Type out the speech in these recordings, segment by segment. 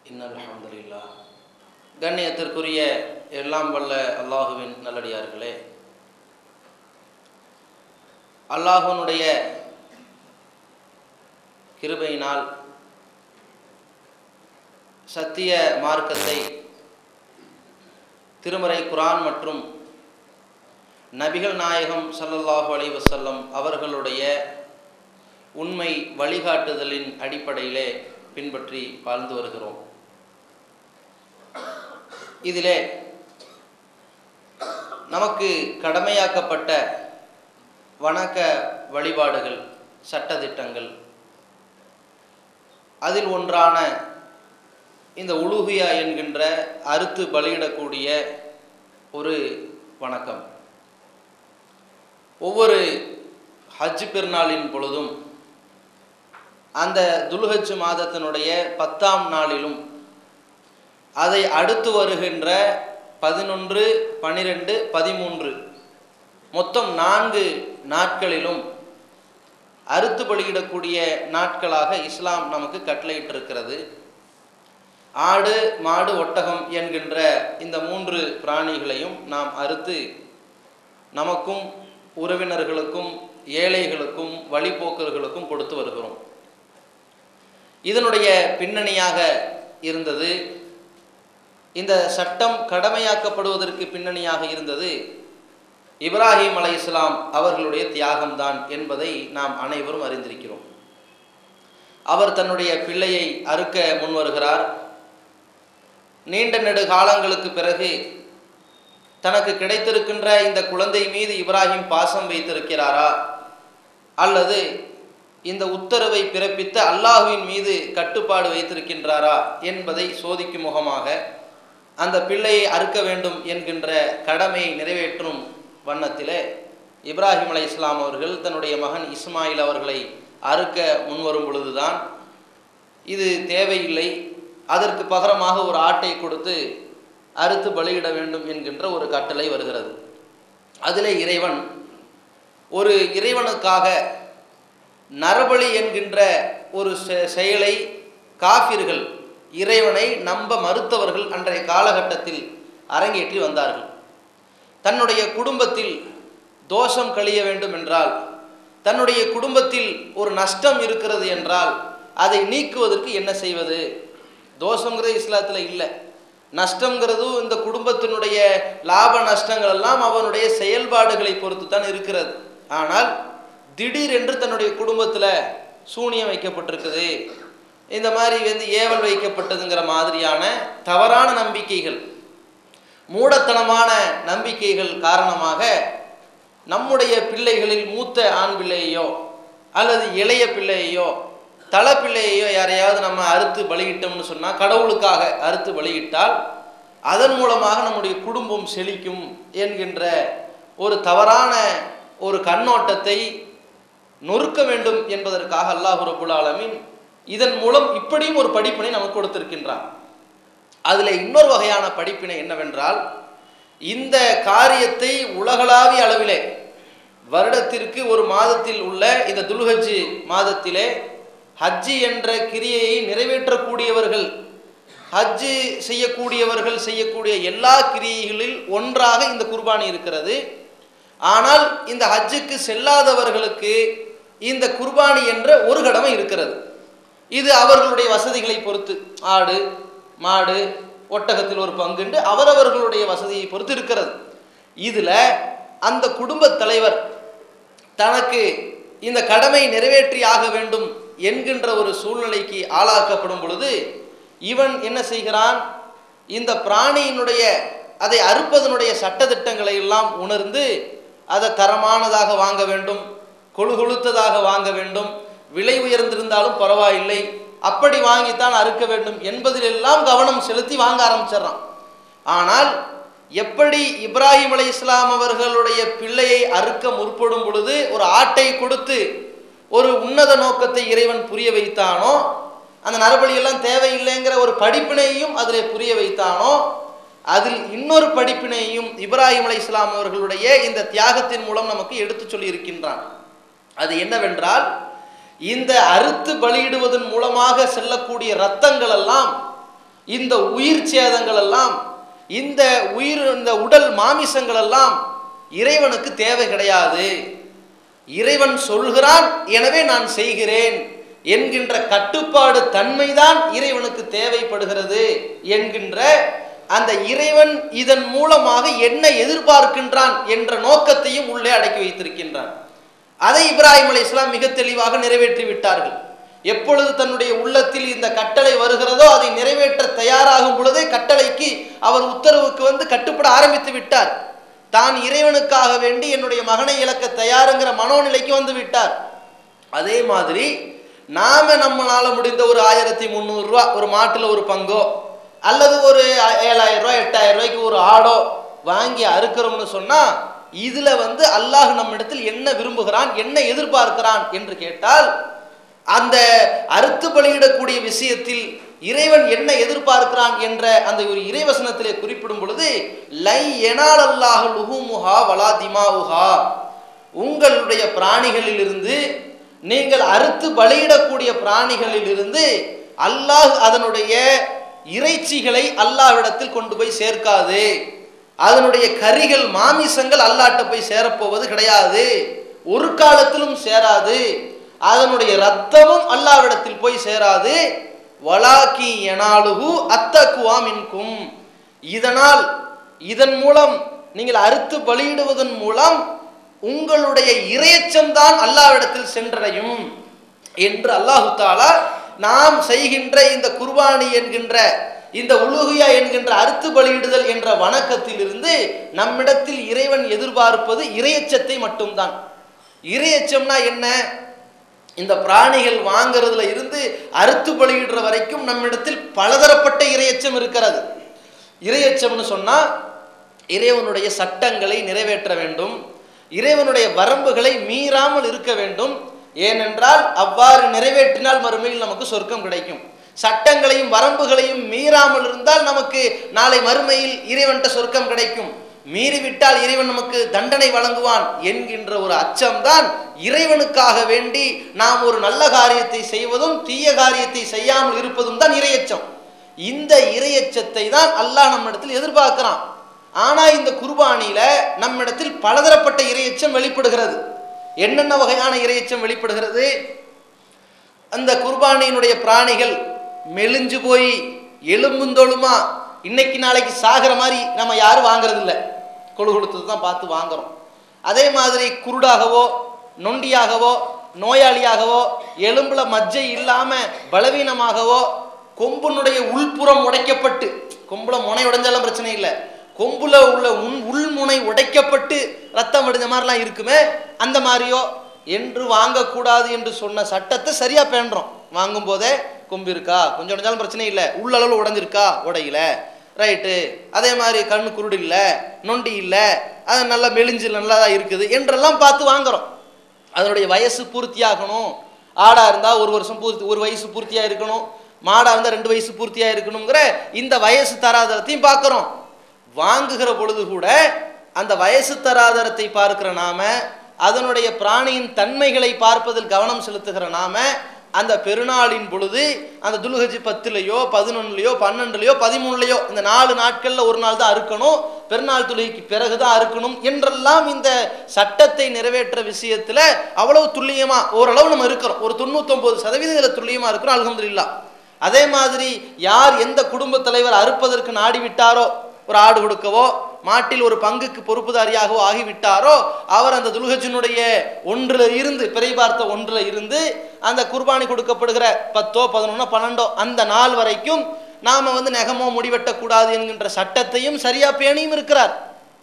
இன்னல் அல்ஹம்துலில்லா கண்ணியத்திற்குரிய எல்லாம் வல்ல அல்லாஹுவின் நல்லடியார்களே அல்லாஹுனுடைய கிருபையினால் சத்திய மார்க்கத்தை திருமறை குரான் மற்றும் நபிகள் நாயகம் ஸல்லல்லாஹு அலைஹி வஸல்லம் அவர்களுடைய உண்மை வழிகாட்டுதலின் அடிப்படையிலே பின்பற்றி வாழ்ந்து வருகிறோம் இதிலே நமக்கு கடமையாக்கப்பட்ட வணக்க வழிபாடுகள் சட்டதிட்டங்கள் அதில் ஒன்றான இந்த உலுகியா என்கின்ற அறுத்து பலியிடக்கூடிய ஒரு வணக்கம் ஒவ்வொரு ஹஜ் பெருநாளின் பொழுதும் அந்த துல்ஹஜ் மாதத்தினுடைய பத்தாம் நாளிலும் அதை அடுத்து வருகின்ற பதினொன்று பனிரெண்டு பதிமூன்று மொத்தம் நான்கு நாட்களிலும் அறுத்து பலியிடக்கூடிய நாட்களாக இஸ்லாம் நமக்கு கட்டளையிட்டிருக்கிறது ஆடு மாடு ஒட்டகம் என்கின்ற இந்த மூன்று பிராணிகளையும் நாம் அறுத்து நமக்கும் உறவினர்களுக்கும் ஏழைகளுக்கும் வழிபோக்கர்களுக்கும் கொடுத்து வருகிறோம் இதனுடைய பின்னணியாக இருந்தது இந்த சட்டம் கடமையாக்கப்படுவதற்கு பின்னணியாக இருந்தது இப்ராஹிம் அலை இஸ்லாம் அவர்களுடைய தியாகம்தான் என்பதை நாம் அனைவரும் அறிந்திருக்கிறோம் அவர் தன்னுடைய பிள்ளையை அறுக்க முன்வருகிறார் நீண்ட நெடு காலங்களுக்கு பிறகு தனக்கு கிடைத்திருக்கின்ற இந்த குழந்தை மீது இப்ராஹிம் பாசம் வைத்திருக்கிறாரா அல்லது இந்த உத்தரவை பிறப்பித்த அல்லாஹுவின் மீது கட்டுப்பாடு வைத்திருக்கின்றாரா என்பதை சோதிக்கும் முகமாக அந்த பிள்ளையை அறுக்க வேண்டும் என்கின்ற கடமையை நிறைவேற்றும் வண்ணத்திலே இப்ராஹிம் அலை இஸ்லாம் அவர்கள் தன்னுடைய மகன் இஸ்மாயில் அவர்களை அறுக்க முன்வரும் பொழுதுதான் இது தேவையில்லை அதற்கு பகரமாக ஒரு ஆட்டை கொடுத்து அறுத்து பலியிட வேண்டும் என்கின்ற ஒரு கட்டளை வருகிறது அதிலே இறைவன் ஒரு இறைவனுக்காக நரபலி என்கின்ற ஒரு செயலை காஃபிர்கள் இறைவனை நம்ப மறுத்தவர்கள் அன்றைய காலகட்டத்தில் அரங்கேற்றி வந்தார்கள் தன்னுடைய குடும்பத்தில் தோஷம் கழிய வேண்டும் என்றால் தன்னுடைய குடும்பத்தில் ஒரு நஷ்டம் இருக்கிறது என்றால் அதை நீக்குவதற்கு என்ன செய்வது தோஷங்கிறது இஸ்லாத்தில் இல்லை நஷ்டங்கிறதும் இந்த குடும்பத்தினுடைய லாப நஷ்டங்கள் எல்லாம் அவனுடைய செயல்பாடுகளை பொறுத்து தான் இருக்கிறது ஆனால் திடீரென்று தன்னுடைய குடும்பத்தில் சூனியம் வைக்கப்பட்டிருக்குது இந்த மாதிரி வந்து ஏவல் வைக்கப்பட்டதுங்கிற மாதிரியான தவறான நம்பிக்கைகள் மூடத்தனமான நம்பிக்கைகள் காரணமாக நம்முடைய பிள்ளைகளில் மூத்த ஆண் பிள்ளையோ அல்லது இளைய பிள்ளையோ தலை பிள்ளையோ யாரையாவது நம்ம அறுத்து பலியிட்டோம்னு சொன்னால் கடவுளுக்காக அறுத்து பலியிட்டால் அதன் மூலமாக நம்முடைய குடும்பம் செழிக்கும் என்கின்ற ஒரு தவறான ஒரு கண்ணோட்டத்தை நொறுக்க வேண்டும் என்பதற்காக அல்லாஹு ரபுல் ஆலமின் இதன் மூலம் இப்படியும் ஒரு படிப்பினை நமக்கு கொடுத்திருக்கின்றான் அதில் இன்னொரு வகையான படிப்பினை என்னவென்றால் இந்த காரியத்தை உலகளாவிய அளவிலே வருடத்திற்கு ஒரு மாதத்தில் உள்ள இந்த துல்ஹஜ்ஜி மாதத்திலே ஹஜ்ஜி என்ற கிரியையை நிறைவேற்றக்கூடியவர்கள் ஹஜ்ஜு செய்யக்கூடியவர்கள் செய்யக்கூடிய எல்லா கிரியைகளில் ஒன்றாக இந்த குர்பானி இருக்கிறது ஆனால் இந்த ஹஜ்ஜுக்கு செல்லாதவர்களுக்கு இந்த குர்பானி என்ற ஒரு கடமை இருக்கிறது இது அவர்களுடைய வசதிகளை பொறுத்து ஆடு மாடு ஒட்டகத்தில் ஒரு பங்குண்டு அவரவர்களுடைய வசதியை பொறுத்து இருக்கிறது இதில் அந்த குடும்ப தலைவர் தனக்கு இந்த கடமை நிறைவேற்றி ஆக வேண்டும் என்கின்ற ஒரு சூழ்நிலைக்கு ஆளாக்கப்படும் பொழுது இவன் என்ன செய்கிறான் இந்த பிராணியினுடைய அதை அறுப்பதனுடைய சட்டத்திட்டங்களை எல்லாம் உணர்ந்து அதை தரமானதாக வாங்க வேண்டும் கொழு கொழுத்ததாக வாங்க வேண்டும் விலை உயர்ந்திருந்தாலும் பரவாயில்லை அப்படி வாங்கித்தான் அறுக்க வேண்டும் என்பதிலெல்லாம் கவனம் செலுத்தி வாங்க ஆரம்பிச்சிடறான் ஆனால் எப்படி இப்ராஹிம் அலை இஸ்லாம் அவர்களுடைய பிள்ளையை அறுக்க முற்படும் பொழுது ஒரு ஆட்டை கொடுத்து ஒரு உன்னத நோக்கத்தை இறைவன் புரிய வைத்தானோ அந்த நரபலியெல்லாம் தேவையில்லைங்கிற ஒரு படிப்பினையும் அதில் புரிய வைத்தானோ அதில் இன்னொரு படிப்பினையும் இப்ராஹிம் அலை இஸ்லாம் அவர்களுடைய இந்த தியாகத்தின் மூலம் நமக்கு எடுத்து சொல்லி இருக்கின்றான் அது என்னவென்றால் இந்த அறுத்து பலியிடுவதன் மூலமாக செல்லக்கூடிய இரத்தங்கள் எல்லாம் இந்த உயிர் சேதங்கள் எல்லாம் இந்த உயிர் இந்த உடல் மாமிசங்கள் எல்லாம் இறைவனுக்கு தேவை கிடையாது இறைவன் சொல்கிறான் எனவே நான் செய்கிறேன் என்கின்ற கட்டுப்பாடு தன்மைதான் இறைவனுக்கு தேவைப்படுகிறது என்கின்ற அந்த இறைவன் இதன் மூலமாக என்ன எதிர்பார்க்கின்றான் என்ற நோக்கத்தையும் உள்ளே அடக்கி வைத்திருக்கின்றான் அதை இப்ராஹிம் அலை இஸ்லாம் மிக தெளிவாக நிறைவேற்றி விட்டார்கள் எப்பொழுது தன்னுடைய உள்ளத்தில் இந்த கட்டளை வருகிறதோ அதை நிறைவேற்ற தயாராகும் பொழுதே கட்டளைக்கு அவர் உத்தரவுக்கு வந்து கட்டுப்பட ஆரம்பித்து விட்டார் தான் இறைவனுக்காக வேண்டி என்னுடைய மகனை இழக்க தயாருங்கிற மனோநிலைக்கு வந்து விட்டார் அதே மாதிரி நாம நம்மளால முடிந்த ஒரு ஆயிரத்தி முந்நூறு ரூபா ஒரு மாட்டுல ஒரு பங்கோ அல்லது ஒரு ஏழாயிரம் ரூபாய் எட்டாயிரம் ரூபாய்க்கு ஒரு ஆடோ வாங்கி அறுக்கிறோம்னு சொன்னா இதுல வந்து அல்லாஹ் நம்மிடத்தில் என்ன விரும்புகிறான் என்ன எதிர்பார்க்கிறான் என்று கேட்டால் அந்த அறுத்து பலியிடக்கூடிய விஷயத்தில் இறைவன் என்ன எதிர்பார்க்கிறான் என்ற அந்த ஒரு இறைவசனத்திலே குறிப்பிடும் பொழுது லை எனால் அல்லாஹ் லுஹுமுஹா வலா திமாவுஹா உங்களுடைய பிராணிகளிலிருந்து நீங்கள் அறுத்து பலியிடக்கூடிய பிராணிகளிலிருந்து அல்லாஹ் அதனுடைய இறைச்சிகளை அல்லாஹ்விடத்தில் கொண்டு போய் சேர்க்காது அதனுடைய கரிகள் மாமிசங்கள் அல்லாட்ட போய் சேரப்போவது கிடையாது ஒரு காலத்திலும் சேராது அதனுடைய ரத்தமும் அல்லாவிடத்தில் போய் சேராது வலாக்கி எனாலுகு அத்தக்குவா மின்கும் இதனால் இதன் மூலம் நீங்கள் அறுத்து பலியிடுவதன் மூலம் உங்களுடைய இரையச்சம் தான் அல்லாவிடத்தில் சென்றடையும் என்று அல்லாஹு தாலா நாம் செய்கின்ற இந்த குர்பானி என்கின்ற இந்த உலுகியா என்கின்ற அறுத்து பலியிடுதல் என்ற வணக்கத்திலிருந்து நம்மிடத்தில் இறைவன் எதிர்பார்ப்பது இரையச்சத்தை மட்டும்தான் இரையச்சம்னா என்ன இந்த பிராணிகள் வாங்குறதுல இருந்து அறுத்து பலியிடுற வரைக்கும் நம்மிடத்தில் பலதரப்பட்ட இரையச்சம் இருக்கிறது இரையச்சம்னு சொன்னா இறைவனுடைய சட்டங்களை நிறைவேற்ற வேண்டும் இறைவனுடைய வரம்புகளை மீறாமல் இருக்க வேண்டும் ஏனென்றால் அவ்வாறு நிறைவேற்றினால் மறுமையில் நமக்கு சொர்க்கம் கிடைக்கும் சட்டங்களையும் வரம்புகளையும் மீறாமல் இருந்தால் நமக்கு நாளை மறுமையில் இறைவன்கிட்ட சொர்க்கம் கிடைக்கும் மீறிவிட்டால் இறைவன் நமக்கு தண்டனை வழங்குவான் என்கின்ற ஒரு அச்சம்தான் இறைவனுக்காக வேண்டி நாம் ஒரு நல்ல காரியத்தை செய்வதும் தீய காரியத்தை செய்யாமல் இருப்பதும் தான் இரையச்சம் இந்த இரையச்சத்தை தான் அல்லாஹ் நம்மிடத்தில் எதிர்பார்க்கிறான் ஆனா இந்த குர்பானியில நம்மிடத்தில் பலதரப்பட்ட இரையச்சம் வெளிப்படுகிறது என்னென்ன வகையான இரையச்சம் வெளிப்படுகிறது அந்த குர்பானியினுடைய பிராணிகள் மெலிஞ்சு போய் எலும்புந்தொழுமா இன்னைக்கு நாளைக்கு சாகிற மாதிரி நம்ம யாரும் வாங்குறது இல்லை கொழு கொடுத்தது தான் பார்த்து வாங்குறோம் அதே மாதிரி குருடாகவோ நொண்டியாகவோ நோயாளியாகவோ எலும்புல மஜ்ஜை இல்லாம பலவீனமாகவோ கொம்புனுடைய உள்புறம் உடைக்கப்பட்டு கொம்புல முனை உடைஞ்சாலும் பிரச்சனை இல்லை கொம்புல உள்ள உள் உள்முனை உடைக்கப்பட்டு ரத்தம் வடிஞ்ச மாதிரிலாம் இருக்குமே அந்த மாதிரியோ என்று வாங்கக்கூடாது என்று சொன்ன சட்டத்தை சரியா பேண்டுறோம் வாங்கும் போதே கொம்பு இருக்கா கொஞ்சம் உடைஞ்சாலும் பிரச்சனை இல்லை உள்ளளவில் உடைஞ்சிருக்கா உடையில ரைட்டு அதே மாதிரி கண்ணு குருடு இல்லை நொண்டி இல்லை அது நல்லா மெலிஞ்சு நல்லா தான் இருக்குது என்றெல்லாம் பார்த்து வாங்குறோம் அதனுடைய வயசு பூர்த்தியாகணும் ஆடாக இருந்தால் ஒரு வருஷம் பூர்த்தி ஒரு வயசு பூர்த்தியாக இருக்கணும் மாடாக இருந்தால் ரெண்டு வயசு பூர்த்தியாக இருக்கணுங்கிற இந்த வயசு தராதரத்தையும் பார்க்குறோம் வாங்குகிற பொழுது கூட அந்த வயசு தராதரத்தை பார்க்கிற நாம அதனுடைய பிராணியின் தன்மைகளை பார்ப்பதில் கவனம் செலுத்துகிற நாம அந்த பெருநாளின் பொழுது அந்த துலுகஜி பத்துலையோ பதினொன்னுலையோ பன்னெண்டுலையோ பதிமூணுலையோ இந்த நாலு நாட்களில் ஒரு நாள் தான் அறுக்கணும் பெருநாள் தொழுகைக்கு பிறகு தான் அறுக்கணும் என்றெல்லாம் இந்த சட்டத்தை நிறைவேற்ற விஷயத்தில் அவ்வளவு துல்லியமா ஓரளவு நம்ம இருக்கிறோம் ஒரு தொண்ணூத்தொம்பது சதவீதம் இதில் துல்லியமா இருக்கிறோம் அல்ஹம்துலில்லாஹ் அதே மாதிரி யார் எந்த குடும்ப தலைவர் அறுப்பதற்கு நாடி விட்டாரோ ஒரு ஆடு கொடுக்கவோ மாட்டில் ஒரு பங்குக்கு பொறுப்புதாரியாகவோ ஆகிவிட்டாரோ அவர் அந்த துல்கஜனுடைய ஒன்றில் இருந்து பிறை பார்த்த ஒன்றில் இருந்து அந்த குர்பானி கொடுக்கப்படுகிற பத்தோ பதினொன்னோ பன்னெண்டோ அந்த நாள் வரைக்கும் நாம வந்து நெகமோ முடிவெட்டக்கூடாது என்கின்ற சட்டத்தையும் சரியா பேணியும் இருக்கிறார்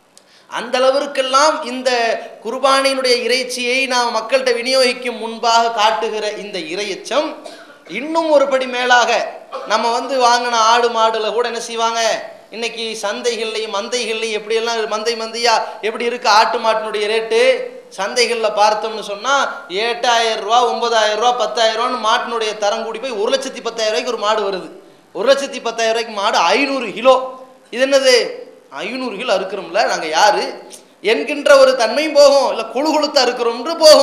அந்த அளவிற்கெல்லாம் இந்த குர்பானியினுடைய இறைச்சியை நாம் மக்கள்கிட்ட விநியோகிக்கும் முன்பாக காட்டுகிற இந்த இறையச்சம் இன்னும் ஒரு படி மேலாக நம்ம வந்து வாங்கின ஆடு மாடுல கூட என்ன செய்வாங்க இன்னைக்கு சந்தைகள்லையும் மந்தைகள்லையும் எப்படியெல்லாம் மந்தை மந்தையா எப்படி இருக்கு ஆட்டு மாட்டினுடைய ரேட்டு சந்தைகளில் பார்த்தோம்னு சொன்னால் எட்டாயிரம் ரூபா ஒன்பதாயிரம் ரூபா பத்தாயிரம் ரூபான்னு மாட்டினுடைய தரம் கூடி போய் ஒரு லட்சத்தி பத்தாயிரம் ரூபாய்க்கு ஒரு மாடு வருது ஒரு லட்சத்தி பத்தாயிரம் ரூபாய்க்கு மாடு ஐநூறு கிலோ இது என்னது ஐநூறு கிலோ அறுக்கிறோம்ல நாங்கள் யாரு என்கின்ற ஒரு தன்மையும் போகும் இல்லை கொழு கொழுத்து அறுக்கிறோம்னு போகும்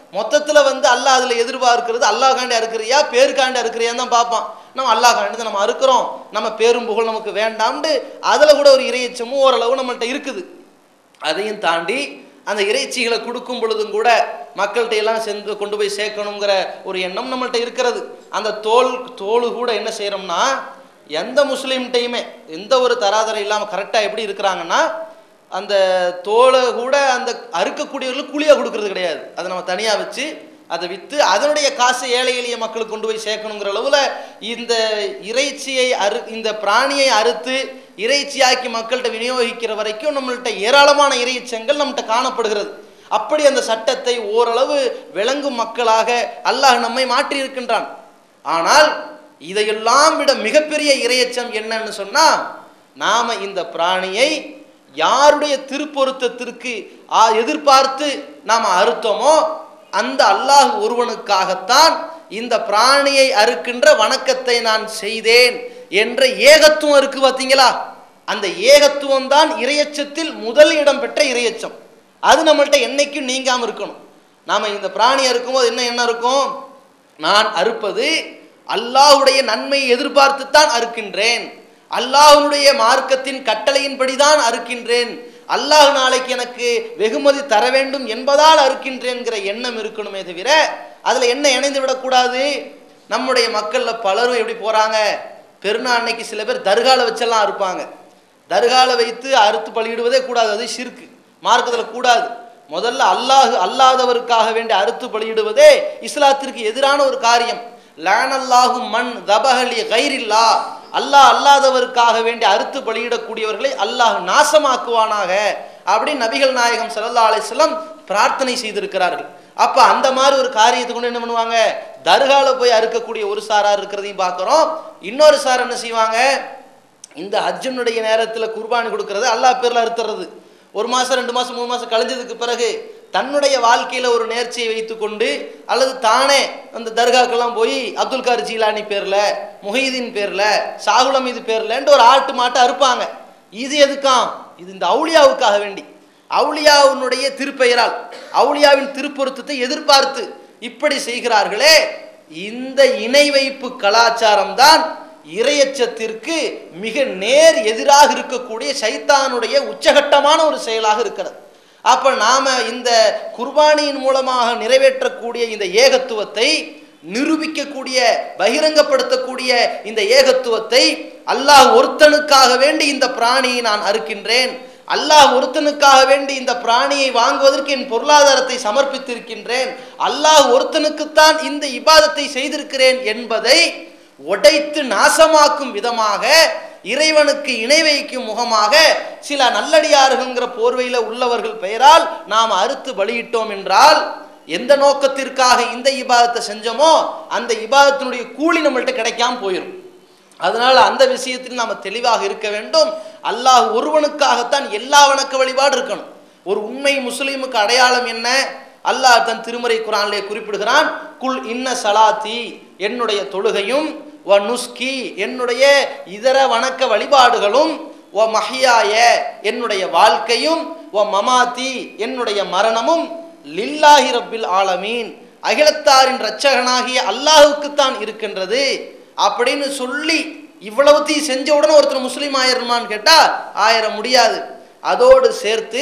மொத்தத்தில் வந்து அல்லாஹ் அதில் எதிர்பார்க்கிறது அல்லாஹ்காண்டி அறுக்கிறியா பேருக்காண்டி அறுக்கிறியான்னு தான் பார்ப்பான் நம்ம அல்லாஹ்காண்டி தான் நம்ம அறுக்கிறோம் நம்ம பேரும் புகழ் நமக்கு வேண்டாம்னு அதில் கூட ஒரு இறையச்சமும் ஓரளவு நம்மள்ட்ட இருக்குது அதையும் தாண்டி அந்த இறைச்சிகளை கொடுக்கும் பொழுதும் கூட மக்கள்கிட்ட எல்லாம் சென்று கொண்டு போய் சேர்க்கணுங்கிற ஒரு எண்ணம் நம்மள்ட்ட இருக்கிறது அந்த தோல் தோல் கூட என்ன செய்கிறோம்னா எந்த முஸ்லீம்கிட்டையுமே எந்த ஒரு தராதரம் இல்லாமல் கரெக்டாக எப்படி இருக்கிறாங்கன்னா அந்த தோலை கூட அந்த அறுக்கக்கூடியவர்களுக்கு கூலியாக கொடுக்கறது கிடையாது அதை நம்ம தனியாக வச்சு அதை விற்று அதனுடைய காசு ஏழை எளிய மக்களுக்கு கொண்டு போய் சேர்க்கணுங்கிற அளவில் இந்த இறைச்சியை அறு இந்த பிராணியை அறுத்து இறைச்சியாக்கி மக்கள்கிட்ட விநியோகிக்கிற வரைக்கும் நம்மள்ட்ட ஏராளமான இறைச்சங்கள் நம்மகிட்ட காணப்படுகிறது அப்படி அந்த சட்டத்தை ஓரளவு விளங்கும் மக்களாக அல்லாஹ் நம்மை மாற்றி இருக்கின்றான் ஆனால் இதையெல்லாம் விட மிகப்பெரிய இரையச்சம் என்னன்னு சொன்னா நாம இந்த பிராணியை யாருடைய திருப்பொருத்தத்திற்கு ஆ, எதிர்பார்த்து நாம் அறுத்தோமோ அந்த அல்லாஹ் ஒருவனுக்காகத்தான் இந்த பிராணியை அறுக்கின்ற வணக்கத்தை நான் செய்தேன் என்ற ஏகத்துவம் இருக்கு பார்த்தீங்களா அந்த ஏகத்துவம் தான் இரையச்சத்தில் முதல் இடம் பெற்ற இரையச்சம் அது நம்மள்ட்ட என்னைக்கும் நீங்காம இருக்கணும் நாம இந்த பிராணி அறுக்கும்போது என்ன என்ன இருக்கும் நான் அறுப்பது அல்லாஹ்வுடைய நன்மையை எதிர்பார்த்து தான் அறுக்கின்றேன் அல்லாஹ்வுடைய மார்க்கத்தின் கட்டளையின்படிதான் அறுக்கின்றேன் அல்லாஹ் நாளைக்கு எனக்கு வெகுமதி தர வேண்டும் என்பதால் அறுக்கின்றேன்கிற எண்ணம் இருக்கணுமே தவிர அதில் என்ன இணைந்து விடக்கூடாது நம்முடைய மக்களில் பலரும் எப்படி போகிறாங்க பெருநாள் அன்னைக்கு சில பேர் தர்கால வச்செல்லாம் அறுப்பாங்க தர்கால வைத்து அறுத்து பலியிடுவதே கூடாது அது ஷிர்க்கு மார்க்கத்தில் கூடாது முதல்ல அல்லாஹ் அல்லாதவருக்காக வேண்டி அறுத்து பலியிடுவதே இஸ்லாத்திற்கு எதிரான ஒரு காரியம் லானல்லாஹு மண் தபஹலி கைரில்லா அல்லாஹ் அல்லாதவருக்காக வேண்டி அறுத்து பலியிடக்கூடியவர்களை அல்லாஹ் நாசமாக்குவானாக அப்படின்னு நபிகள் நாயகம் ஸல்லல்லாஹு அலைஹி வஸல்லம் பிரார்த்தனை செய்திருக்கிறார்கள் அப்ப அந்த மாதிரி ஒரு காரியத்தை கொண்டு என்ன பண்ணுவாங்க தர்கால போய் அறுக்கக்கூடிய ஒரு சாரார் இருக்கிறதையும் பார்க்குறோம் இன்னொரு சார் என்ன செய்வாங்க இந்த ஹஜ்ஜனுடைய நேரத்தில் குர்பானி கொடுக்கறது அல்லாஹ் பேரில் அறுத்துறது ஒரு மாதம் ரெண்டு மாதம் மூணு மாதம் கழிஞ்சதுக்கு பிறகு தன்னுடைய வாழ்க்கையில் ஒரு நேர்ச்சியை வைத்துக்கொண்டு அல்லது தானே அந்த தர்காக்கெல்லாம் போய் அப்துல் கார் ஜீலானி பேரில் முஹீதீன் பேரில் சாகுல் அமீது பேர்லன்ட்டு ஒரு ஆட்டு மாட்டை அறுப்பாங்க இது எதுக்காம் இது இந்த அவுளியாவுக்காக வேண்டி அவுளியாவினுடைய திருப்பெயரால் அவுளியாவின் திருப்பொருத்தத்தை எதிர்பார்த்து இப்படி செய்கிறார்களே இந்த இணை வைப்பு கலாச்சாரம் தான் இரையச்சத்திற்கு மிக நேர் எதிராக இருக்கக்கூடிய சைத்தானுடைய உச்சகட்டமான ஒரு செயலாக இருக்கிறது அப்ப நாம இந்த குர்பானியின் மூலமாக நிறைவேற்றக்கூடிய இந்த ஏகத்துவத்தை நிரூபிக்கக்கூடிய பகிரங்கப்படுத்தக்கூடிய இந்த ஏகத்துவத்தை அல்லாஹ் ஒருத்தனுக்காக வேண்டி இந்த பிராணியை நான் அறுக்கின்றேன் அல்லாஹ் ஒருத்தனுக்காக வேண்டி இந்த பிராணியை வாங்குவதற்கு என் பொருளாதாரத்தை சமர்ப்பித்திருக்கின்றேன் அல்லாஹ் ஒருத்தனுக்குத்தான் இந்த இபாதத்தை செய்திருக்கிறேன் என்பதை உடைத்து நாசமாக்கும் விதமாக இறைவனுக்கு இணை வைக்கும் முகமாக சில நல்லடியார்கள்ங்கிற போர்வையில் உள்ளவர்கள் பெயரால் நாம் அறுத்து பலியிட்டோம் என்றால் எந்த நோக்கத்திற்காக இந்த இபாதத்தை செஞ்சோமோ அந்த இபாதத்தினுடைய கூலி நம்மள்ட்ட கிடைக்காம போயிடும் அதனால அந்த விஷயத்தில் நாம் தெளிவாக இருக்க வேண்டும் அல்லாஹ் ஒருவனுக்காகத்தான் எல்லா வணக்க வழிபாடு இருக்கணும் ஒரு உண்மை முஸ்லீமுக்கு அடையாளம் என்ன அல்லாஹ் தன் திருமறை குரானிலே குறிப்பிடுகிறான் குல் இன்ன சலாத்தி என்னுடைய தொழுகையும் வ நுஸ்கி என்னுடைய இதர வணக்க வழிபாடுகளும் ஒ மஹியாய என்னுடைய வாழ்க்கையும் ஒ மமாத்தி என்னுடைய மரணமும் லில்லாஹி ரப்பில் ஆலமீன் அகிலத்தாரின் இரட்சகனாகிய அல்லாஹுக்குத்தான் இருக்கின்றது அப்படின்னு சொல்லி இவ்வளவுத்தையும் செஞ்ச உடனே ஒருத்தர் முஸ்லீம் ஆயிரமான்னு கேட்டா ஆயிர முடியாது அதோடு சேர்த்து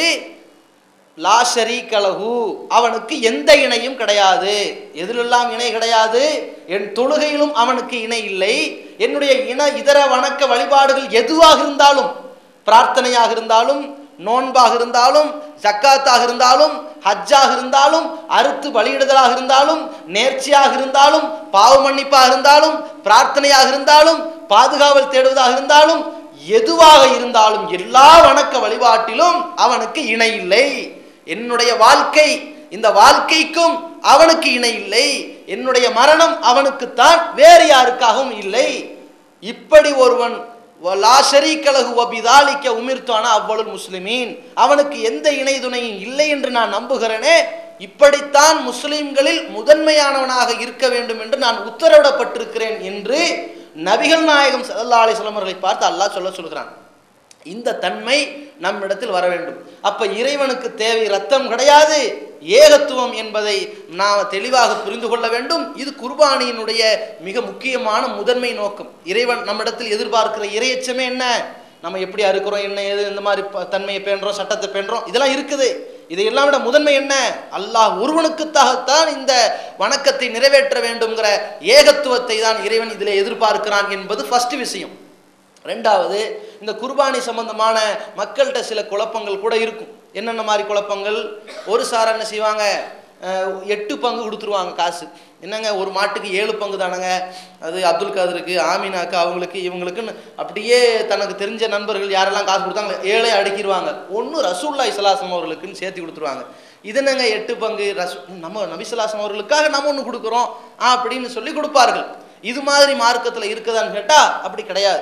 லா ஷரீகலஹு அவனுக்கு எந்த இணையும் கிடையாது எதிலெல்லாம் இணை கிடையாது என் தொழுகையிலும் அவனுக்கு இணை இல்லை என்னுடைய இன இதர வணக்க வழிபாடுகள் எதுவாக இருந்தாலும் பிரார்த்தனையாக இருந்தாலும் நோன்பாக இருந்தாலும் ஜக்காத்தாக இருந்தாலும் ஹஜ்ஜாக இருந்தாலும் அறுத்து பலியிடுதலாக இருந்தாலும் நேர்ச்சியாக இருந்தாலும் பாவ மன்னிப்பாக இருந்தாலும் பிரார்த்தனையாக இருந்தாலும் பாதுகாவல் தேடுவதாக இருந்தாலும் எதுவாக இருந்தாலும் எல்லா வணக்க வழிபாட்டிலும் அவனுக்கு இணை இல்லை என்னுடைய வாழ்க்கை இந்த வாழ்க்கைக்கும் அவனுக்கு இணை இல்லை என்னுடைய மரணம் அவனுக்குத்தான் வேறு யாருக்காகவும் இல்லை இப்படி ஒருவன் லா ஷரீக்கலகு வபிதாலிக்க உமிர்த்தான அவ்வளவு முஸ்லிமீன் அவனுக்கு எந்த இணை துணையும் இல்லை என்று நான் நம்புகிறேனே இப்படித்தான் முஸ்லிம்களில் முதன்மையானவனாக இருக்க வேண்டும் என்று நான் உத்தரவிடப்பட்டிருக்கிறேன் என்று நபிகள் நாயகம் சல்லா அலிஸ்லாம் அவர்களை பார்த்து அல்லாஹ் சொல்ல சொல்கிறான் இந்த தன்மை நம்மிடத்தில் வர வேண்டும் அப்ப இறைவனுக்கு தேவை ரத்தம் கிடையாது ஏகத்துவம் என்பதை நாம் தெளிவாக புரிந்து கொள்ள வேண்டும் இது குர்பானியினுடைய மிக முக்கியமான முதன்மை நோக்கம் இறைவன் நம்மிடத்தில் எதிர்பார்க்கிற இறையச்சமே என்ன நம்ம எப்படி அறுக்கிறோம் என்ன ஏது இந்த மாதிரி ப- தன்மையை பேணுறோம் சட்டத்தை பேணுறோம் இதெல்லாம் இருக்குது இதையெல்லாம் விட முதன்மை என்ன அல்லாஹ் ஒருவனுக்குத்தாகத்தான் இந்த வணக்கத்தை நிறைவேற்ற வேண்டும்ங்கிற ஏகத்துவத்தை தான் இறைவன் இதில் எதிர்பார்க்கிறான் என்பது ஃபர்ஸ்ட் விஷயம் ரெண்டாவது இந்த குர்பானி சம்பந்தமான மக்கள்கிட்ட சில குழப்பங்கள் கூட இருக்கும் என்னென்ன மாதிரி குழப்பங்கள் ஒரு சார் என்ன செய்வாங்க அஹ், எட்டு பங்கு கொடுத்துருவாங்க காசு என்னங்க ஒரு மாட்டுக்கு ஏழு பங்கு தானங்க அது அப்துல் காதருக்கு ஆமீனாக்கு அவங்களுக்கு இவங்களுக்குன்னு அப்படியே தனக்கு தெரிஞ்ச நண்பர்கள் யாரெல்லாம் காசு கொடுத்தாங்க ஏழை அடுக்கிடுவாங்க ஒன்று ரசூல்லா இஸ்லாசம் அவர்களுக்குன்னு சேர்த்து கொடுத்துருவாங்க இது என்னங்க எட்டு பங்கு ரசூ நம்ம நபிசுல்லாசம் அவர்களுக்காக நம்ம ஒன்று கொடுக்குறோம் அப்படின்னு சொல்லி கொடுப்பார்கள் இது மாதிரி மார்க்கத்தில் இருக்குதான்னு கேட்டால் அப்படி கிடையாது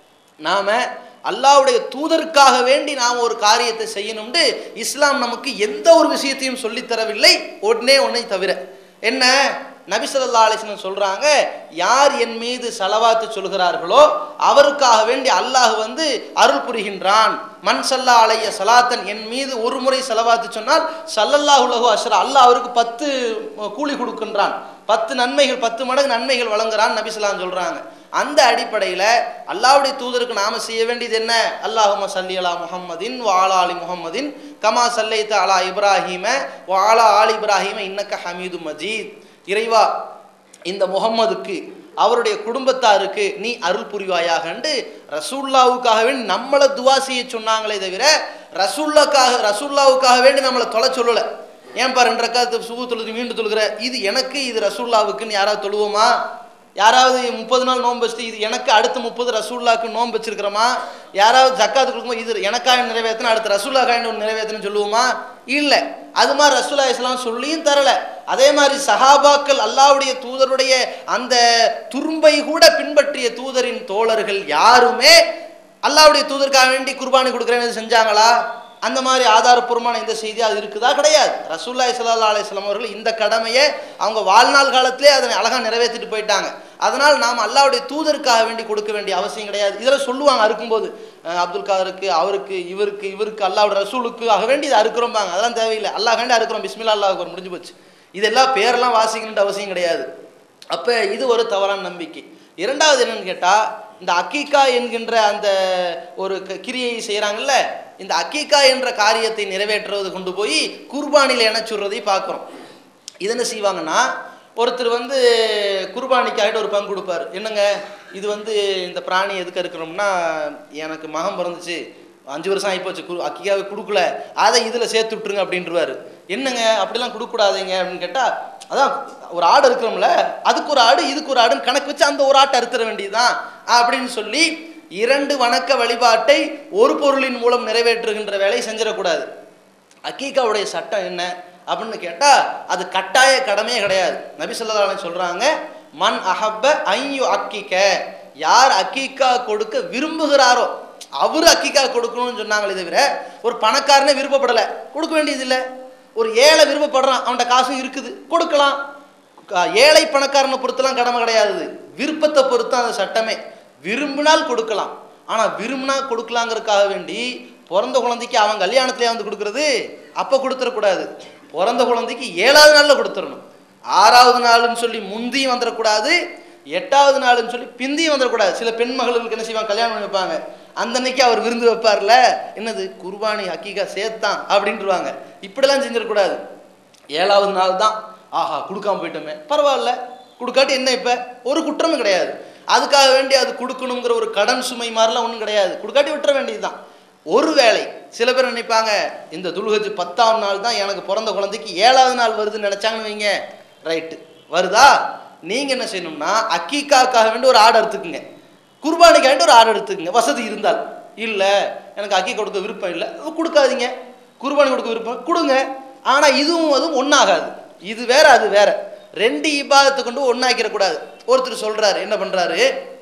நாம அல்லாஹ்வுடைய தூதருக்காக வேண்டி நாம் ஒரு காரியத்தை செய்யணும்னு இஸ்லாம் நமக்கு எந்த ஒரு விஷயத்தையும் சொல்லித் தரவில்லை ஒன்னே ஒன்றை தவிர என்ன நபி ஸல்லல்லாஹு அலைஹி வஸல்லம் சொல்றாங்க யார் என் மீது சலவாத்து சொல்கிறார்களோ அவருக்காக வேண்டி அல்லாஹ் வந்து அருள் புரிகின்றான் மன் சல்லா அலைய சலாத்தன் என் மீது ஒரு முறை செலவாத்து சொன்னால் சல்லல்லாஹு லஹு அஷ்ரா அல்லாஹ் அவருக்கு பத்து கூலி கொடுக்கின்றான் பத்து நன்மைகள் பத்து மடங்கு நன்மைகள் வழங்குறான் நபிஸ்லாம் சொல்றாங்க அந்த அடிப்படையில் அல்லாஹ்வுடைய தூதருக்கு நாம செய்ய வேண்டியது என்ன அல்லாஹும சல்லி அலா முஹம்மதின் வாலா அலி முஹம்மதின் கமா சல்லைத்த அலா இப்ராஹீம வாலா ஆலி இப்ராஹீம இன்னக்க ஹமீது மஜீத் இறைவா இந்த முகம்மதுக்கு அவருடைய குடும்பத்தாருக்கு நீ அருள் புரிவாயாகண்டு ரசூல்லாவுக்காக வேண்டி நம்மளை துவா செய்ய சொன்னாங்களே தவிர ரசூல்லாக்காக ரசூல்லாவுக்காக வேண்டி நம்மளை தொலை சொல்லலை ஏன்பா ரெண்டு ரக்காத்து சுகு தொழுது மீண்டும் தொழுகிற இது எனக்கு இது ரசூல்லாவுக்குன்னு யாராவது தொழுவோமா யாராவது முப்பது நாள் நோன்பு வச்சுட்டு இது எனக்கு அடுத்த முப்பது ரசூல்லாக்கு நோன்பு வச்சிருக்கிறோமா யாராவது ஜக்காத்து கொடுக்கும்போது இது எனக்காக நிறைவேற்றினா அடுத்த ரசூல்லாக்காக ஒன்று நிறைவேற்றணும் சொல்லுவோமா இல்லை அது மாதிரி ரசூல்லா இஸ்லாம் சொல்லியும் தரல அதே மாதிரி சஹாபாக்கள் அல்லாவுடைய தூதருடைய அந்த துரும்பை கூட பின்பற்றிய தூதரின் தோழர்கள் யாருமே அல்லாவுடைய தூதருக்காக வேண்டி குர்பானி கொடுக்குறேன்னு செஞ்சாங்களா அந்த மாதிரி ஆதாரப்பூர்வமான இந்த செய்தி அது இருக்குதா கிடையாது ரசூல்லா சல்லா அலிஸ்லாம் அவர்கள் இந்த கடமையை அவங்க வாழ்நாள் காலத்திலே அதனை அழகாக நிறைவேற்றிட்டு போயிட்டாங்க அதனால் நாம் அல்லாவுடைய தூதருக்காக வேண்டி கொடுக்க வேண்டிய அவசியம் கிடையாது இதில் சொல்லுவாங்க அறுக்கும்போது அஹ், அப்துல் காதருக்கு அவருக்கு இவருக்கு இவருக்கு அல்லாவுடைய ரசூலுக்கு ஆக வேண்டி இதை அறுக்கிறோம்பாங்க அதெல்லாம் தேவையில்லை அல்லாஹ் வேண்டி அறுக்கிறோம் பிஸ்மில்லா அல்லாஹ் முடிஞ்சு போச்சு இதெல்லாம் பேரெல்லாம் வாசிக்கணுன்ற அவசியம் கிடையாது அப்போ இது ஒரு தவறான நம்பிக்கை இரண்டாவது என்னன்னு கேட்டால் இந்த அக்கீக்கா என்கின்ற அந்த ஒரு க- கிரியை செய்கிறாங்கல்ல இந்த அக்கீக்கா என்ற காரியத்தை நிறைவேற்றுவது கொண்டு போய் குர்பானியில் இணைச்சுடுறதை பார்க்குறோம் இது என்ன செய்வாங்கன்னா ஒருத்தர் வந்து குர்பானிக்காகிட்டு ஒரு பங்கு கொடுப்பாரு என்னங்க இது வந்து இந்த பிராணி எதுக்கு இருக்கிறோம்னா எனக்கு மகம் பிறந்துச்சு அஞ்சு வருஷம் ஆகிப்போச்சு குரு அக்கியாவை கொடுக்கல அதை இதில் சேர்த்து விட்டுருங்க அப்படின்றவாரு என்னங்க அப்படிலாம் கொடுக்கக்கூடாதுங்க அப்படின்னு கேட்டால் அதான் ஒரு ஆடு இருக்கிறோம்ல அதுக்கு ஒரு ஆடு இதுக்கு ஒரு ஆடுன்னு கணக்கு வச்சு அந்த ஒரு ஆட்டை அறுத்துற வேண்டியதுதான் அப்படின்னு சொல்லி இரண்டு வணக்க வழிபாட்டை ஒரு பொருளின் மூலம் நிறைவேற்றுகின்ற வேலையை செஞ்சிடக்கூடாது அக்கீகாவுடைய சட்டம் என்ன அப்படின்னு கேட்டால் அது கட்டாய கடமையே கிடையாது நபி ஸல்லல்லாஹு அலைஹி சொல்கிறாங்க மன் அஹப்ப ஐயு அக்கிக்க யார் அக்கீக்கா கொடுக்க விரும்புகிறாரோ அவர் அக்கீக்கா கொடுக்கணும்னு சொன்னாங்களே தவிர ஒரு பணக்காரனே விருப்பப்படலை கொடுக்க வேண்டியதில்லை ஒரு ஏழை விருப்பப்படுறான் அவன்கிட்ட காசும் இருக்குது கொடுக்கலாம் க- ஏழை பணக்காரனை பொறுத்தெல்லாம் கடமை கிடையாது விருப்பத்தை பொறுத்து அந்த சட்டமே விரும்பினால் கொடுக்கலாம் ஆனால் விரும்பினா கொடுக்கலாங்கிறதுக்காக வேண்டி பிறந்த குழந்தைக்கு அவன் கல்யாணத்திலே வந்து கொடுக்கறது அப்போ கொடுத்துடக்கூடாது பிறந்த குழந்தைக்கு ஏழாவது நாளில் கொடுத்துடணும் ஆறாவது நாள்னு சொல்லி முந்தியும் வந்துடக்கூடாது எட்டாவது நாள்னு சொல்லி பிந்தியும் வந்துடக்கூடாது சில பெண் மகளுக்கு என்ன செய்வாங்க கல்யாணம் பண்ணி வைப்பாங்க அந்த அன்னைக்கு அவர் விருந்து வைப்பார்ல என்னது குர்பானி ஹக்கீகா சேர்த்தான் அப்படின்ட்டுருவாங்க இப்படிலாம் செஞ்சிடக்கூடாது ஏழாவது நாள் தான் ஆஹா கொடுக்காம போயிட்டோமே பரவாயில்ல கொடுக்காட்டி என்ன இப்போ ஒரு குற்றமும் கிடையாது அதுக்காக வேண்டி அது கொடுக்கணுங்கிற ஒரு கடன் சுமை மாதிரிலாம் ஒன்றும் கிடையாது கொடுக்காட்டி விட்டுற வேண்டியதுதான் ஒரு வேளை சில பேர் நினைப்பாங்க இந்த துல்ஹஜ் பத்தாம் நாள் தான் எனக்கு பிறந்த குழந்தைக்கு ஏழாவது நாள் வருதுன்னு நினச்சாங்கன்னு வைங்க ரைட்டு வருதா நீங்கள் என்ன செய்யணும்னா அக்கீக்காக்காக வேண்டி ஒரு ஆர்டர் எடுத்துக்குங்க குர்பானிக்காக வேண்டி ஒரு ஆர்டர் எடுத்துக்குங்க வசதி இருந்தால் இல்லை எனக்கு அக்கி கொடுக்க விருப்பம் இல்லை கொடுக்காதீங்க குர்பானி கொடுக்க விருப்பம் கொடுங்க ஆனால் இதுவும் அதுவும் ஒன்றாகாது இது வேற அது வேற ரெண்டு இபாதத்தை கொண்டு ஒன்றாக்கிடக்கூடாது ஒருத்தர் சொல்கிறாரு என்ன பண்ணுறாரு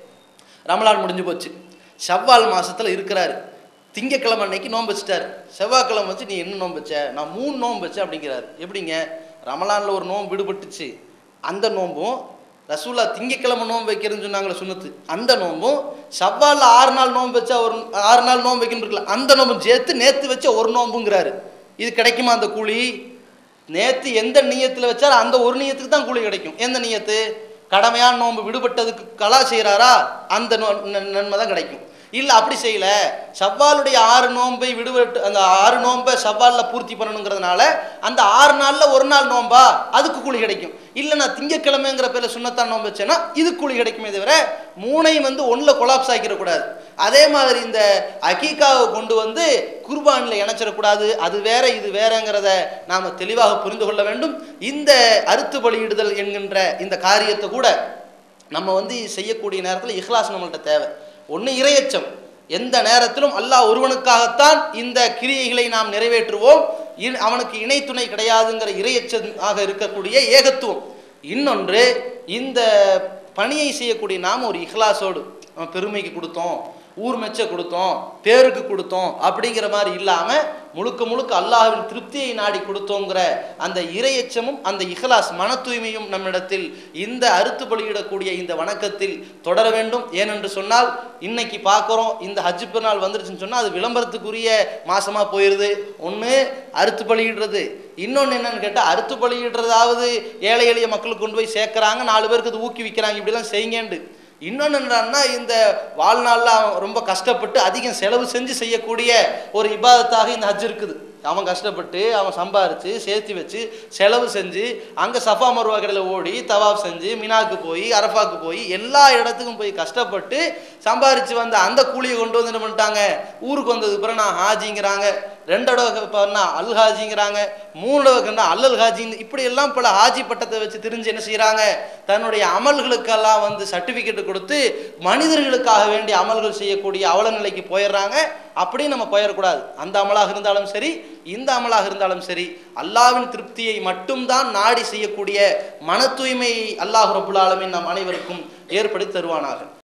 ரமலான் முடிஞ்சு போச்சு செவ்வால் மாசத்துல இருக்கிறாரு திங்கக்கிழமை அன்னைக்கு நோன்பு வச்சுட்டாரு செவ்வாய்க்கிழமை வச்சு நீ என்ன நோன்பு வச்ச நான் மூணு நோன்பு வச்சேன் அப்படிங்கிறாரு எப்படிங்க ரமலானில் ஒரு நோன்பு விடுபட்டுச்சு அந்த நோன்பும் ரசூல்லா திங்கக்கிழமை நோன்பு வைக்கிறதுன்னு சொன்னாங்களே சுண்ணத்து அந்த நோன்பும் செவ்வாலில் ஆறு நாள் நோன்பு வச்சா ஒரு ஆறு நாள் நோன்பு வைக்கணும் இருக்குல்ல அந்த நோன்பும் சேர்த்து நேற்று வச்ச ஒரு நோன்புங்கிறாரு இது கிடைக்குமா அந்த கூலி நேற்று எந்த நியத்தில் வச்சாரோ அந்த ஒரு நியத்துக்கு தான் கூலி கிடைக்கும் எந்த நியத்து கடமையான நோன்பு விடுபட்டதுக்கு கலா செய்கிறாரா அந்த நோ- ந- நன்மை தான் கிடைக்கும் இல்லை அப்படி செய்யல ஷவ்வாலுடைய ஆறு நோன்பை விடுபட்டு அந்த ஆறு நோன்பை ஷவ்வாலில் பூர்த்தி பண்ணணுங்கிறதுனால அந்த ஆறு நாளில் ஒரு நாள் நோன்பா அதுக்கு கூலி கிடைக்கும் இல்லை நான் திங்கக்கிழமைங்கிற பேரில் சுண்ணத்தான் நோன்பு வச்சேன்னா இது கூலி கிடைக்குமே தவிர மூணையும் வந்து ஒன்றில் கொலாப்ஸ் ஆக்கிடக்கூடாது அதே மாதிரி இந்த அகீகாவை கொண்டு வந்து குர்பானில் இணைச்சிடக்கூடாது அது வேற இது வேறங்கிறத நாம் தெளிவாக புரிந்து கொள்ள வேண்டும் இந்த அறுத்து பலியிடுதல் என்கின்ற இந்த காரியத்தை கூட நம்ம வந்து செய்யக்கூடிய நேரத்தில் இஹ்லாஸ் நம்மள்ட்ட தேவை ஒன்று இரையச்சம் எந்த நேரத்திலும் அல்லாஹ் ஒருவனுக்காகத்தான் இந்த கிரியைகளை நாம் நிறைவேற்றுவோம் இ- அவனுக்கு இணை துணை கிடையாதுங்கிற இரையச்சமாக இருக்கக்கூடிய ஏகத்துவம் இன்னொன்று இந்த பணியை செய்யக்கூடிய நாம் ஒரு இஹ்லாஸோடு நம்ம பெருமைக்கு கொடுத்தோம் ஊர் மெச்ச கொடுத்தோம் பேருக்கு கொடுத்தோம் அப்படிங்கிற மாதிரி இல்லாமல் முழுக்க முழுக்க அல்லாஹ்வின் திருப்தியை நாடி கொடுத்தோங்கிற அந்த இரையச்சமும் அந்த இஹ்லாஸ் மன தூய்மையும் நம்மிடத்தில் இந்த அறுத்து பலியிடக்கூடிய இந்த வணக்கத்தில் தொடர வேண்டும் ஏனென்று சொன்னால் இன்னைக்கு பார்க்குறோம் இந்த ஹஜ் பெருநாள் வந்துருச்சுன்னு சொன்னால் அது விளம்பரத்துக்குரிய மாசமாக போயிடுது ஒன்று அறுத்து பலியிடுறது இன்னொன்று என்னன்னு கேட்டால் அறுத்து பலியிடுறதாவது ஏழை எளிய மக்களுக்கு கொண்டு போய் சேர்க்குறாங்க நாலு பேருக்கு அது ஊக்குவிக்கிறாங்க இப்படிலாம் செய்யுங்கண்டு இன்னொன்று என்னன்னா இந்த வாழ்நாளில் அவன் ரொம்ப கஷ்டப்பட்டு அதிகம் செலவு செஞ்சு செய்யக்கூடிய ஒரு இபாதத்தாக இந்த ஹஜ் இருக்குது அவன் கஷ்டப்பட்டு அவன் சம்பாரித்து சேர்த்து வச்சு செலவு செஞ்சு அங்கே சஃபா மருவா கடையில் ஓடி தவாப் செஞ்சு மினாக்கு போய் அரஃபாக்கு போய் எல்லா இடத்துக்கும் போய் கஷ்டப்பட்டு சம்பாரித்து வந்த அந்த கூலியை கொண்டு வந்து என்ன பண்ணிட்டாங்க ஊருக்கு வந்ததுக்கு பிறகு நான் ஹாஜிங்கிறாங்க ரெண்டு தடவை பண்ணா அல் ஹாஜிங்கிறாங்க மூணு தடவை கண்டா அல்லல் ஹாஜின்னு இப்படி எல்லாம் பல ஹாஜி பட்டத்தை வச்சு தெரிஞ்சு என்ன செய்கிறாங்க தன்னுடைய அமல்களுக்கெல்லாம் வந்து சர்டிஃபிகேட் கொடுத்து மனிதர்களுக்காக வேண்டிய அமல்கள் செய்யக்கூடிய அவல நிலைக்கு போயிடுறாங்க அப்படி நம்ம போயிடக்கூடாது அந்த அமலாக இருந்தாலும் சரி இந்த அமலாக இருந்தாலும் சரி அல்லாவின் திருப்தியை மட்டும்தான் நாடி செய்யக்கூடிய மன தூய்மையை அல்லாஹ் ரபுல் ஆலமீன் நம் அனைவருக்கும் ஏற்படுத்தி தருவானாக